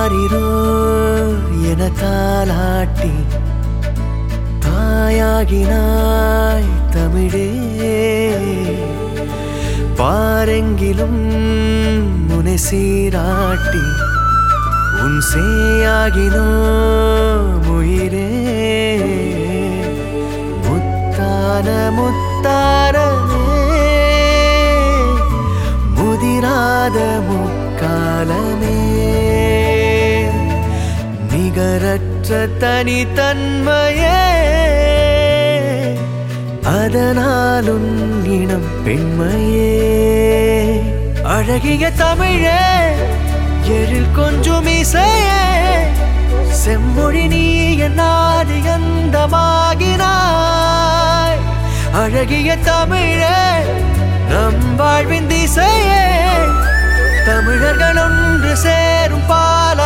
ஆரிரோ என தாலாட்டி தாயாகினாய் தமிழே பாரெங்கிலும் முனை சீராட்டி உன் சேயாகினோ உயிரே முத்தான முத்தாரமே முதிராத முக்காலமே நிகரற்ற தனித்தன்மையே அதனாலும் இனம் பெண்மையே அழகிய தமிழே எழில் கொஞ்சம் இசையே செம்மொழி நீ என்னாது அந்தமாகினாய் அழகிய தமிழே நம் வாழ்வின் திசையே தமிழர்கள் ஒன்று சேரும் பால